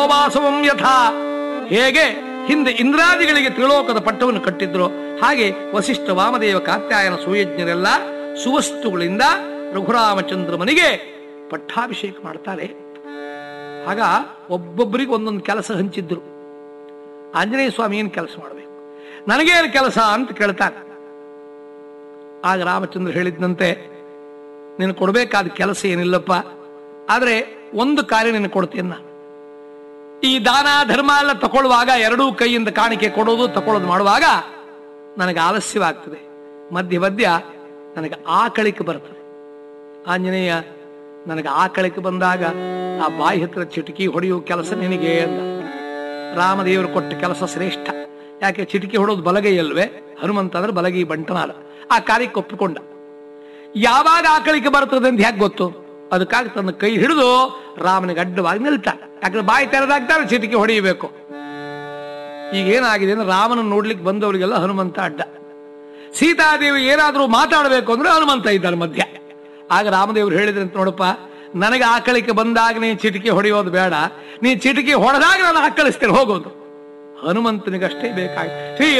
ವಾಸವಂ ಯಥಾ ಹೇಗೆ ಹಿಂದೆ ಇಂದ್ರಾದಿಗಳಿಗೆ ತ್ರಿಲೋಕದ ಪಟ್ಟವನ್ನು ಕಟ್ಟಿದ್ರು ಹಾಗೆ ವಸಿಷ್ಠ ವಾಮದೇವ ಕಾತ್ಯಾಯನ ಸುಯಜ್ಞರೆಲ್ಲ ಸುವಸ್ತುಗಳಿಂದ ರಘುರಾಮಚಂದ್ರಮನಿಗೆ ಪಟ್ಟಾಭಿಷೇಕ ಮಾಡ್ತಾರೆ ಆಗ ಒಬ್ಬೊಬ್ಬರಿಗೆ ಒಂದೊಂದು ಕೆಲಸ ಹಂಚಿದ್ರು ಆಂಜನೇಯ ಸ್ವಾಮಿ ಏನು ಕೆಲಸ ಮಾಡಬೇಕು ನನಗೇನು ಕೆಲಸ ಅಂತ ಕೇಳ್ತಾನೆ ಆಗ ರಾಮಚಂದ್ರ ಹೇಳಿದ್ನಂತೆ ನೀನು ಕೊಡಬೇಕಾದ ಕೆಲಸ ಏನಿಲ್ಲಪ್ಪ ಆದರೆ ಒಂದು ಕಾರ್ಯ ನಿನಗೆ ಕೊಡ್ತೀನಿ ನಾನು ಈ ದಾನ ಧರ್ಮ ಎಲ್ಲ ತಗೊಳ್ಳುವಾಗ ಎರಡೂ ಕೈಯಿಂದ ಕಾಣಿಕೆ ಕೊಡೋದು ತಗೊಳ್ಳೋದು ಮಾಡುವಾಗ ನನಗೆ ಆಲಸ್ಯವಾಗ್ತದೆ ಮಧ್ಯ ಮಧ್ಯ ನನಗೆ ಆಕಳಿಕೆ ಬರ್ತದೆ ಆಂಜನೇಯ ನನಗೆ ಆಕಳಿಕೆ ಬಂದಾಗ ಆ ಬಾಯಿ ಹತ್ರ ಚಿಟಕಿ ಹೊಡೆಯುವ ಕೆಲಸ ನಿನಗೆ ಅಂದ ರಾಮದೇವರು ಕೊಟ್ಟ ಕೆಲಸ ಶ್ರೇಷ್ಠ ಯಾಕೆ ಚಿಟಕಿ ಹೊಡೋದು ಬಲಗೈಯಲ್ವೇ ಹನುಮಂತ ಅಂದ್ರೆ ಬಲಗೈ ಬಂಟನಾದ ಆ ಕಾರ್ಯಕ್ಕೆ ಒಪ್ಪಿಕೊಂಡ ಯಾವಾಗ ಆಕಳಿಕೆ ಬರ್ತದೆ ಅಂತ ಯಾಕೆ ಗೊತ್ತು ಅದಕ್ಕಾಗಿ ತನ್ನ ಕೈ ಹಿಡಿದು ರಾಮನಿಗೆ ಅಡ್ಡವಾಗಿ ನಿಲ್ತಾನೆ ಯಾಕಂದ್ರೆ ಬಾಯಿ ತೆರೆದಾಗ್ತಾರೆ ಚಿಟಿಕೆ ಹೊಡೆಯಬೇಕು ಈಗ ಏನಾಗಿದೆ ಅಂದ್ರೆ ರಾಮನ ನೋಡ್ಲಿಕ್ಕೆ ಬಂದವರಿಗೆಲ್ಲ ಹನುಮಂತ ಅಡ್ಡ ಸೀತಾದೇವಿ ಏನಾದರೂ ಮಾತಾಡಬೇಕು ಅಂದ್ರೆ ಹನುಮಂತ ಇದ್ದಾರೆ ಮಧ್ಯ ಆಗ ರಾಮದೇವರು ಹೇಳಿದ್ರೆ ಅಂತ ನೋಡಪ್ಪ ನನಗೆ ಆಕಳಿಕೆ ಬಂದಾಗ ನೀ ಚಿಟಿಕೆ ಹೊಡೆಯೋದು ಬೇಡ ನೀ ಚಿಟಿಕೆ ಹೊಡೆದಾಗ ನಾನು ಆಕಳಿಸ್ತೇನೆ ಹೋಗೋದು ಹನುಮಂತನಿಗಷ್ಟೇ ಬೇಕಾಗಿ ಶ್ರೀ